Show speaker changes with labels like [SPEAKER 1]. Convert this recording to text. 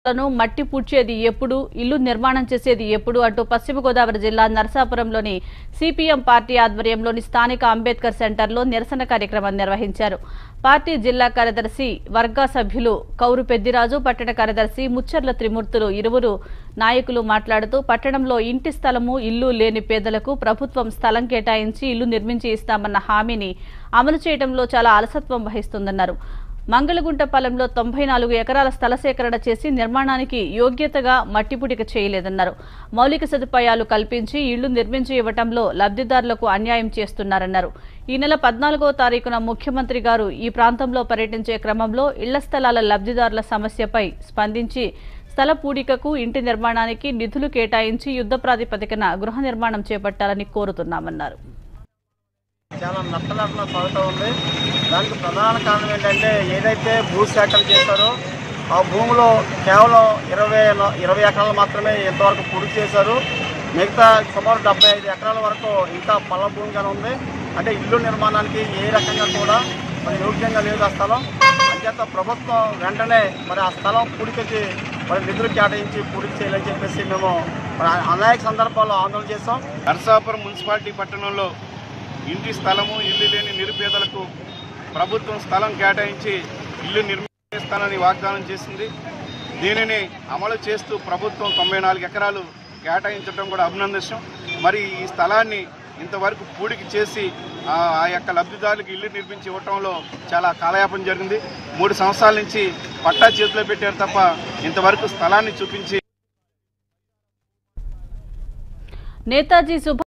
[SPEAKER 1] లను మట్టి పూడ్చేది ఎప్పుడు ఇల్లు నిర్మాణం చేసేది ఎప్పుడు అంటూ పశ్చిమ గోదావరి జిల్లా నరసాపురంలోని సిపిఎం పార్టీ ఆధ్వర్యంలోని స్థానిక అంబేద్కర్ సెంటర్లో నిరసన కార్యక్రమం నిర్వహించారు పార్టీ జిల్లా కార్యదర్శి వర్గా సభ్యులు కౌరు పెద్దిరాజు పట్టణ కార్యదర్శి ముచ్చర్ల త్రిమూర్తులు ఇరువురు నాయకులు మాట్లాడుతూ పట్టణంలో ఇంటి స్థలము ఇల్లు లేని పేదలకు ప్రభుత్వం స్థలం కేటాయించి ఇల్లు నిర్మించి ఇస్తామన్న హామీని అమలు చేయడంలో చాలా అలసత్వం వహిస్తుందన్నారు మంగళగుంట పాలెంలో తొంభై నాలుగు ఎకరాల స్థల సేకరణ చేసి నిర్మాణానికి యోగ్యతగా మట్టిపుటిక చేయలేదన్నారు మౌలిక సదుపాయాలు కల్పించి ఇళ్లు నిర్మించి ఇవ్వటంలో లబ్ధిదారులకు అన్యాయం చేస్తున్నారన్నారు ఈ నెల పద్నాలుగో తారీఖున ముఖ్యమంత్రి గారు ఈ ప్రాంతంలో పర్యటించే క్రమంలో ఇళ్ల స్థలాల లబ్ధిదారుల సమస్యపై స్పందించి స్థల పూడికకు ఇంటి నిర్మాణానికి నిధులు కేటాయించి యుద్ధ ప్రాతిపదికన గృహ నిర్మాణం చేపట్టాలని కోరుతున్నామన్నారు
[SPEAKER 2] చాలా నట్టనట్టన సాగుతూ ఉంది దానికి ప్రధాన కారణం ఏంటంటే ఏదైతే భూ సేకరణ చేశారో ఆ భూమిలో కేవలం ఇరవై న- ఇరవై ఎకరాలు మాత్రమే ఇంతవరకు పూర్తి చేశారు మిగతా సుమారు డెబ్బై ఐదు ఎకరాల వరకు ఇంకా పల్ల భూమిగానే ఉంది అంటే ఇల్లు నిర్మాణానికి ఏ రకంగా కూడా మరి యోగ్యంగా లేదు ఆ స్థలం అంచేత ప్రభుత్వం వెంటనే మరి ఆ స్థలం పూడికకి మరి నిధులు కేటాయించి పూడికి చేయాలని చెప్పేసి మేము మరి అనేక సందర్భాల్లో ఆందోళన చేసాం
[SPEAKER 3] నరసాపురం మున్సిపాలిటీ పట్టణంలో ఇంటి స్థలము ఇల్లు లేని నిరుపేదలకు ప్రభుత్వం స్థలం కేటాయించి ఇల్లు నిర్మిస్తానని వాగ్దానం చేసింది దీనిని అమలు చేస్తూ ప్రభుత్వం తొంభై నాలుగు ఎకరాలు కేటాయించడం కూడా అభినందించం మరి ఈ స్థలాన్ని ఇంతవరకు పూడికి చేసి ఆ ఆ యొక్క లబ్ధిదారులకు ఇల్లు నిర్మించి ఇవ్వటంలో చాలా కాలయాపన జరిగింది మూడు సంవత్సరాల నుంచి పట్టా చేతిలో పెట్టారు తప్ప ఇంతవరకు స్థలాన్ని చూపించి
[SPEAKER 1] నేతాజీ సుభాష్